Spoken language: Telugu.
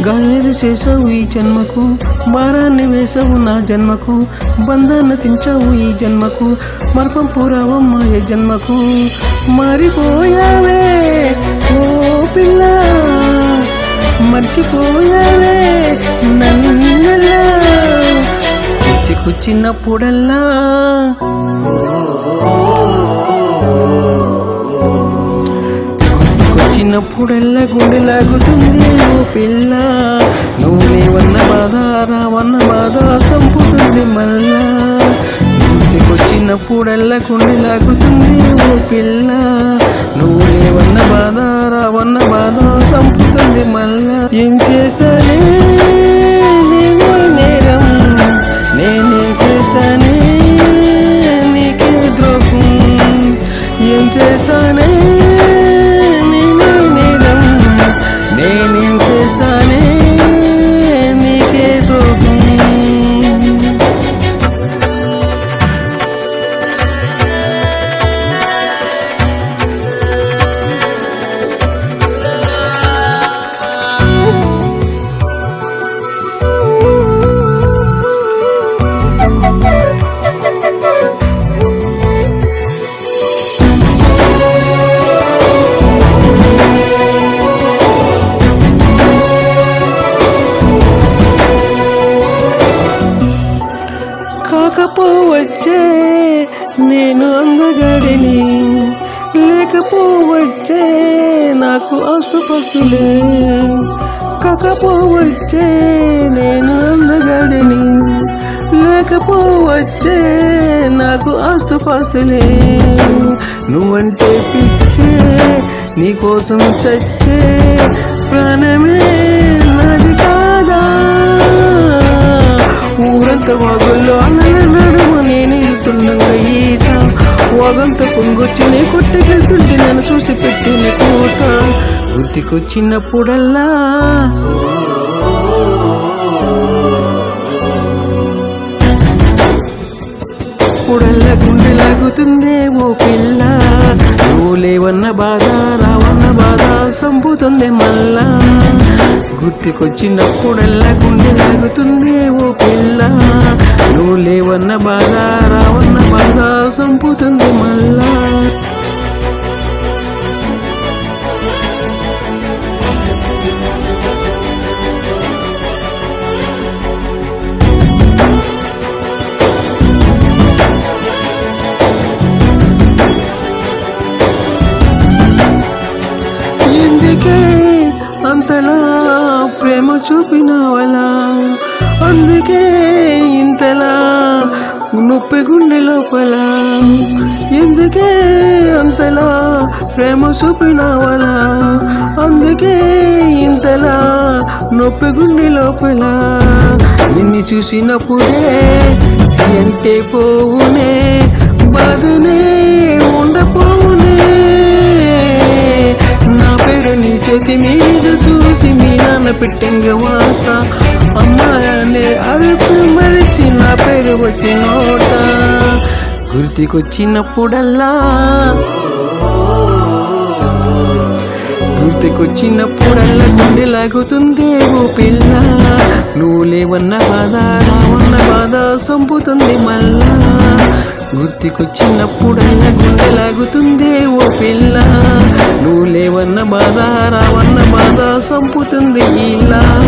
గాయాలు చేసావు ఈ జన్మకు భారాన్ని వేసావు నా జన్మకు బంధాన్ని తించావు ఈ జన్మకు మర్పం పురావమ్మ ఈ జన్మకు మారిపోయావే ఓ పిల్ల మర్చిపోయావే నన్నలా చిన్నప్పుడల్లా గుర్తుకొచ్చినప్పుడల్లా గుండె లాగుతుంది ఓ పిల్ల నువ్వు లేవన్న బాధ రావన్న బాధ సంపుతుంది మళ్ళా గుర్తుకొచ్చినప్పుడల్లా గుండె లాగుతుంది ఓ పిల్ల నువ్వు లేవన్న బాధ రావన్న బాధ సంపుతుంది మళ్ళా ఏం చేశానే నేను నేరం నేనేం చేశానే నీకే ద్రోహం ఏం చేశానే నేనే నేరం నేనేం చేశానే నీకే ద్రోహం కాకపోవచ్చే నేను అందగడిని లేకపోవచ్చే నాకు ఆస్తుపస్తులే కాకపోవచ్చే నేను అందగడిని లేకపోవచ్చే నాకు ఆస్తుపాస్తులే నువ్వంటే పిచ్చే నీకోసం చచ్చే ప్రాణమే నాది కాదా ఊరంతా వాగుల్లో అన్నడము నేను ఈదుతుండగా ఈత వాగంతా పొంగొచ్చి నీ కొట్టుకెళ్తుంటే నన్ను చూసి పెట్టిన కూత గుర్తుకొచ్చినప్పుడల్లా అప్పుడల్లా గుండె లాగుతుందే ఓ పిల్ల నువ్వు లేవన్న బాధ రావన్న బాధ సంపుతుంది మళ్ళా గుర్తుకొచ్చినప్పుడల్లా గుండె లాగుతుందే ఓ పిల్ల నువ్వు లేవన్న బాధ రావన్న బాధ సంపుతుంది మళ్ళా ఎందుకే అంతలా ప్రేమ చూపినవలా అందుకే ఇంతలా నొప్పి గుండె లోపల ఎందుకే అంతలా ప్రేమ చూపినవలా అందుకే ఇంతలా నొప్పి గుండె లోపల నిన్ను చూసినప్పుడే సి అంటే పోవునే బాధనే ఉండపోవునే నా పేరు నీ చేతి మీద చూసి మీ నాన్న పెట్టంగ వాత అమ్మాయనే అరుపు మరిచి నా పేరు వచ్చి నోట గుర్తుకొచ్చినప్పుడల్లా గుర్తుకొచ్చినప్పుడల్లా గుండె లాగుతుంది ఓ పిల్ల నువ్వు లేవన్న బాధ రావన్న బాధ సంపుతుంది మళ్ళా గుర్తుకొచ్చినప్పుడల్లా గుండె లాగుతుంది ఓ పిల్ల నువ్వు లేవన్న బాధ రావన్న బాధ సంపుతుంది ఇలా